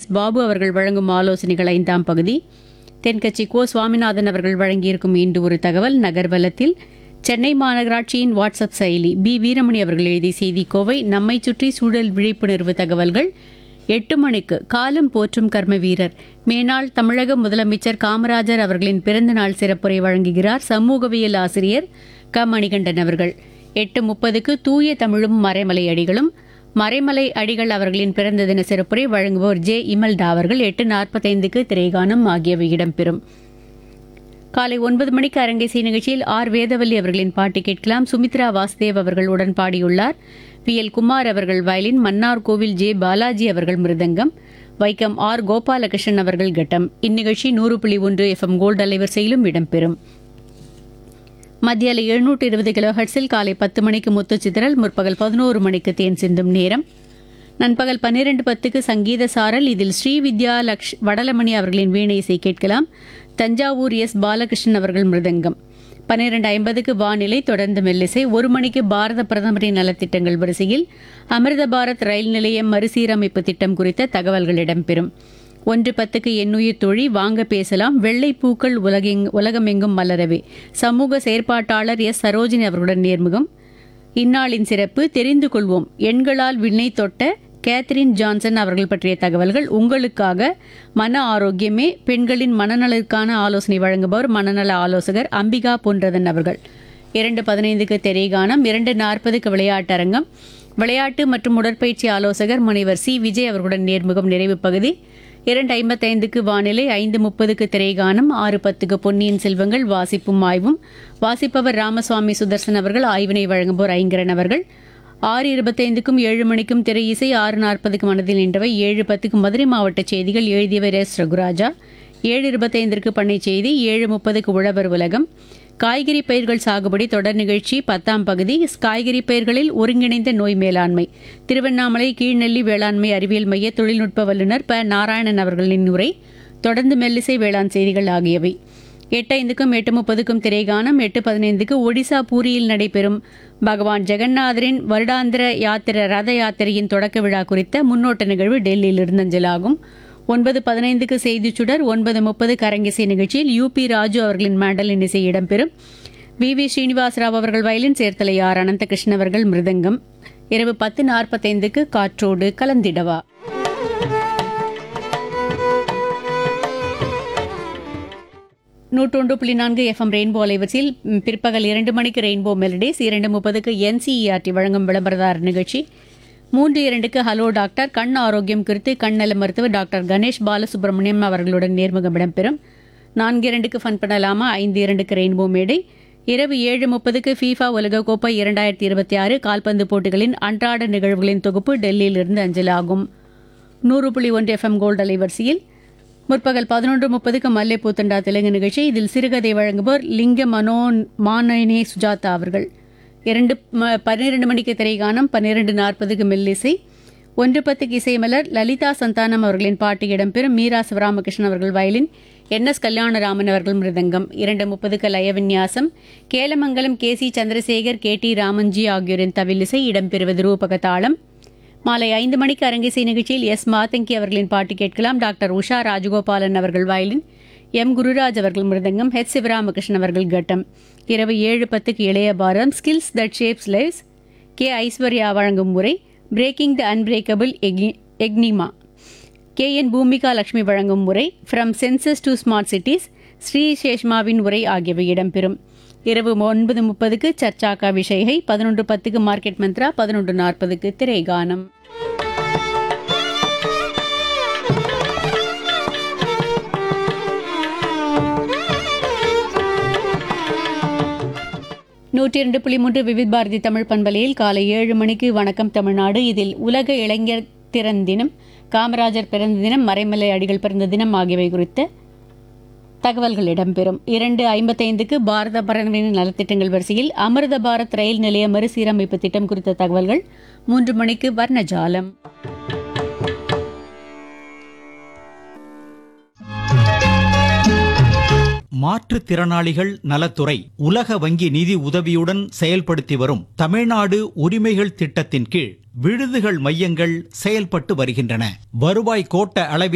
S Babu அவர்கள் வழங்கும் ஆலோசனைகள் ஐந்தாம் பகுதி தென்கட்சி கோ சுவாமிநாதன் அவர்கள் வழங்கியிருக்கும் இன்று ஒரு தகவல் நகர்வலத்தில் சென்னை மாநகராட்சியின் வாட்ஸ்அப் செயலி பி வீரமணி அவர்கள் எழுதிய செய்தி கோவை நம்மை சுற்றி சூழல் விழிப்புணர்வு தகவல்கள் எட்டு மணிக்கு காலம் போற்றும் கர்ம வீரர் மேனாள் தமிழக முதலமைச்சர் காமராஜர் அவர்களின் பிறந்தநாள் சிறப்புரை வழங்குகிறார் சமூகவியல் ஆசிரியர் க மணிகண்டன் அவர்கள் எட்டு முப்பதுக்கு தூய தமிழும் மறைமலை அடிகளும் மறைமலை அடிகள் அவர்களின் பிறந்த தின சிறப்புரை வழங்குவோர் ஜே இமல்டா அவர்கள் எட்டு நாற்பத்தைந்துக்கு திரைகானம் ஆகியவை இடம்பெறும் காலை ஒன்பது மணிக்கு அரங்கேசிய நிகழ்ச்சியில் ஆர் வேதவல்லி அவர்களின் பாட்டு கேட்கலாம் சுமித்ரா வாசுதேவ் அவர்கள் உடன் பாடியுள்ளார் பி எல் குமார் அவர்கள் வயலின் மன்னார் கோவில் ஜே பாலாஜி அவர்கள் மிருதங்கம் வைக்கம் ஆர் கோபாலகிருஷ்ணன் அவர்கள் கட்டம் இந்நிகழ்ச்சி நூறு புள்ளி ஒன்று எஃப்எம் கோல்டு அலைவரிசையிலும் இடம்பெறும் மத்தியால எழுநூற்று இருபது கிலோ ஹெர்ட்ஸில் காலை பத்து மணிக்கு முத்து சிதறல் முற்பகல் பதினோரு மணிக்கு தேன் சிந்தும் நேரம் நண்பகல் பன்னிரண்டு பத்துக்கு சங்கீத சாரல் இதில் ஸ்ரீ வித்யா லக்ஷ் வடலமணி அவர்களின் வீணை இசை கேட்கலாம் தஞ்சாவூர் எஸ் பாலகிருஷ்ணன் அவர்கள் மிருதங்கம் பன்னிரண்டு ஐம்பதுக்கு வானிலை தொடர்ந்து மெல்லிசை ஒரு மணிக்கு பாரத பிரதமரின் நலத்திட்டங்கள் வரிசையில் அமிர்த பாரத் ரயில் நிலையம் மறுசீரமைப்பு திட்டம் குறித்த தகவல்கள் இடம்பெறும் ஒன்று பத்துக்கு எண்ணுயிர் தொழி வாங்க பேசலாம் வெள்ளை பூக்கள் உலகெங் உலகமெங்கும் மலரவே சமூக செயற்பாட்டாளர் எஸ் சரோஜினி அவர்களுடன் நேர்முகம் இந்நாளின் சிறப்பு தெரிந்து கொள்வோம் எண்களால் விண்ணை தொட்ட கேத்ரின் ஜான்சன் அவர்கள் பற்றிய தகவல்கள் உங்களுக்காக மன ஆரோக்கியமே பெண்களின் மனநலருக்கான ஆலோசனை வழங்குபவர் மனநல ஆலோசகர் அம்பிகா பொன்றதன் அவர்கள் இரண்டு பதினைந்துக்கு திரைகானம் இரண்டு நாற்பதுக்கு விளையாட்டரங்கம் விளையாட்டு மற்றும் உடற்பயிற்சி ஆலோசகர் முனைவர் சி விஜய் அவர்களுடன் நேர்முகம் நிறைவு பகுதி இரண்டு ஐம்பத்தைந்துக்கு வானிலை ஐந்து முப்பதுக்கு திரைகானம் ஆறு பத்துக்கு பொன்னியின் செல்வங்கள் வாசிப்பும் ஆய்வும் வாசிப்பவர் ராமசுவாமி சுதர்சன் அவர்கள் ஆய்வினை வழங்குவோர் ஐங்கரன் அவர்கள் ஆறு இருபத்தைந்துக்கும் ஏழு மணிக்கும் திரை இசை ஆறு நாற்பதுக்கு மனதில் நின்றவை ஏழு பத்துக்கு மதுரை மாவட்ட செய்திகள் எழுதியவர் எஸ் ரகுராஜா ஏழு இருபத்தைந்திற்கு பண்ணை செய்தி ஏழு முப்பதுக்கு உழவர் உலகம் காய்கறி பயிர்கள் சாகுபடி தொடர் நிகழ்ச்சி பத்தாம் பகுதி காய்கறி பயிர்களில் ஒருங்கிணைந்த நோய் மேலாண்மை திருவண்ணாமலை கீழ்நெல்லி வேளாண்மை அறிவியல் மைய தொழில்நுட்ப வல்லுநர் ப நாராயணன் அவர்களின் உரை தொடர்ந்து மெல்லிசை வேளாண் செய்திகள் ஆகியவை எட்டு ஐந்துக்கும் எட்டு முப்பதுக்கும் திரைகானம் எட்டு பதினைந்துக்கு ஒடிசா பூரியில் நடைபெறும் பகவான் ஜெகநாதரின் வருடாந்திர யாத்திரை ரத யாத்திரையின் தொடக்க விழா குறித்த முன்னோட்ட நிகழ்வு டெல்லியில் இருந்தஞ்சலாகும் ஒன்பது பதினைந்துக்கு செய்திச் சுடர் ஒன்பது முப்பது கரங்கிசை நிகழ்ச்சியில் யூபி ராஜு அவர்களின் மேண்டலின் இசை இடம்பெறும் வி வி ஸ்ரீனிவாசராவ் அவர்கள் வயலின் சேர்த்தலை ஆர் அனந்தகிருஷ்ணன் அவர்கள் மிருதங்கம் இரவு பத்து நாற்பத்தைந்துக்கு காற்றோடு கலந்திடவா நூற்றொன்று புள்ளி நான்கு எஃப்எம் ரெயின்போ அலைவரிசையில் ம், பிற்பகல் இரண்டு மணிக்கு ரெயின்போ மெலடிஸ் இரண்டு முப்பதுக்கு என்சிஇஆர்டி வழங்கும் விளம்பரதார நிகழ்ச்சி மூன்று இரண்டுக்கு ஹலோ டாக்டர் கண் ஆரோக்கியம் குறித்து கண் நல மருத்துவர் டாக்டர் கணேஷ் பாலசுப்ரமணியம் அவர்களுடன் நேர்முகம் இடம்பெறும் நான்கு இரண்டுக்கு ஃபன் பண்ணலாமா ஐந்து இரண்டுக்கு ரெயின்போ மேடை இரவு ஏழு முப்பதுக்கு ஃபீஃபா உலகக்கோப்பை இரண்டாயிரத்தி இருபத்தி ஆறு கால்பந்து போட்டிகளின் அன்றாட நிகழ்வுகளின் தொகுப்பு டெல்லியிலிருந்து அஞ்சலாகும் நூறு புள்ளி ஒன்று எஃப்எம் கோல்டு அலைவரிசையில் முற்பகல் பதினொன்று முப்பதுக்கு மல்லைப்பூ தண்டா தெலுங்கு நிகழ்ச்சி இதில் சிறுகதை வழங்குவோர் லிங்க மனோ மானனே சுஜாதா அவர்கள் இரண்டு ம- பன்னிரண்டு மணிக்கு திரைகானம் பன்னிரண்டு நாற்பதுக்கு மெல்லிசை ஒன்று பத்துக்கு இசைமலர் லலிதா சந்தானம் அவர்களின் பாட்டு இடம்பெறும் மீரா சிவராமகிருஷ்ணன் அவர்கள் வயலின் என் எஸ் கல்யாணராமன் அவர்கள் மிருதங்கம் இரண்டு முப்பதுக்கு லயவின்யாசம் Kelamangalam K C Chandrasekhar K T Ramanji ஆகியோரின் தவிலிசை இடம்பெறுவது ரூபக தாளம் மாலை ஐந்து மணிக்கு அரங்கேசை நிகழ்ச்சியில் எஸ் மாதங்கி அவர்களின் பாட்டு கேட்கலாம் டாக்டர் உஷா ராஜகோபாலன் அவர்கள் வயலின் எம் குருராஜ் அவர்கள் மிருதங்கம் ஹெச் சிவராமகிருஷ்ணன் அவர்கள் கட்டம் இரவு ஏழு பத்துக்கு Ilaiya Bharatham skills that shapes lives K Aishwarya வழங்கும் முறை breaking the unbreakable enigma K N Bhoomika Lakshmi வழங்கும் முறை from census to smart cities Shri சேஷ்மாவின் உரை ஆகியவை இடம்பெறும் இரவு ஒன்பது முப்பதுக்கு சர்ச்சாக்கா விஷயகை பதினொன்று பத்துக்கு மார்க்கெட் மந்த்ரா பதினொன்று நாற்பதுக்கு திரைகானம் நூற்றி இரண்டு புள்ளி மூன்று விவித் பாரதி தமிழ் பண்பலையில் காலை ஏழு மணிக்கு வணக்கம் தமிழ்நாடு இதில் உலக இளைஞர் திறன் தினம் காமராஜர் பிறந்த தினம் மறைமலை அடிகள் பிறந்த தினம் ஆகியவை குறித்த தகவல்கள் இடம்பெறும் இரண்டு ஐம்பத்தைந்துக்கு பாரத பிரதமரின் நலத்திட்டங்கள் வரிசையில் அமிர்த பாரத் ரயில் நிலைய மறுசீரமைப்பு திட்டம் குறித்த தகவல்கள் மூன்று மணிக்கு வர்ணஜாலம் மாற்றுத்திறனாளிகள் நலத்துறை உலக வங்கி நிதி உதவியுடன் செயல்படுத்தி வரும் தமிழ்நாடு உரிமைகள் திட்டத்தின் கீழ் விடுதிகள் மையங்கள் செயல்பட்டு வருகின்றன வருவாய் கோட்ட அளவில்